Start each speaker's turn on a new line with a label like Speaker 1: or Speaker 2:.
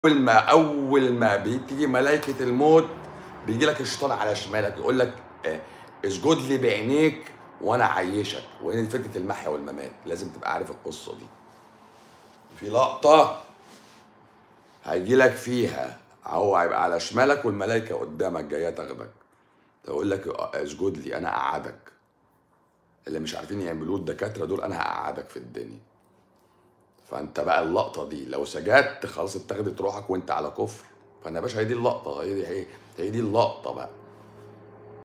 Speaker 1: اول ما اول ما بتيجي ملائكه الموت بيجي لك الشيطان على شمالك يقول لك آه، اسجد لي بعينيك وانا اعيشك وهي دي فكره المحيا والممات لازم تبقى عارف القصه دي في لقطه هيجي لك فيها هو هيبقى على شمالك والملائكه قدامك جايه تاخدك تقول لك اسجد لي انا اقعدك اللي مش عارفين يعملوه الدكاتره دول انا هقعدك في الدنيا فانت بقى اللقطه دي لو سجدت خلاص اتخذت روحك وانت على كفر فانا يا باشا هي دي اللقطه هي دي هي, هي دي اللقطه بقى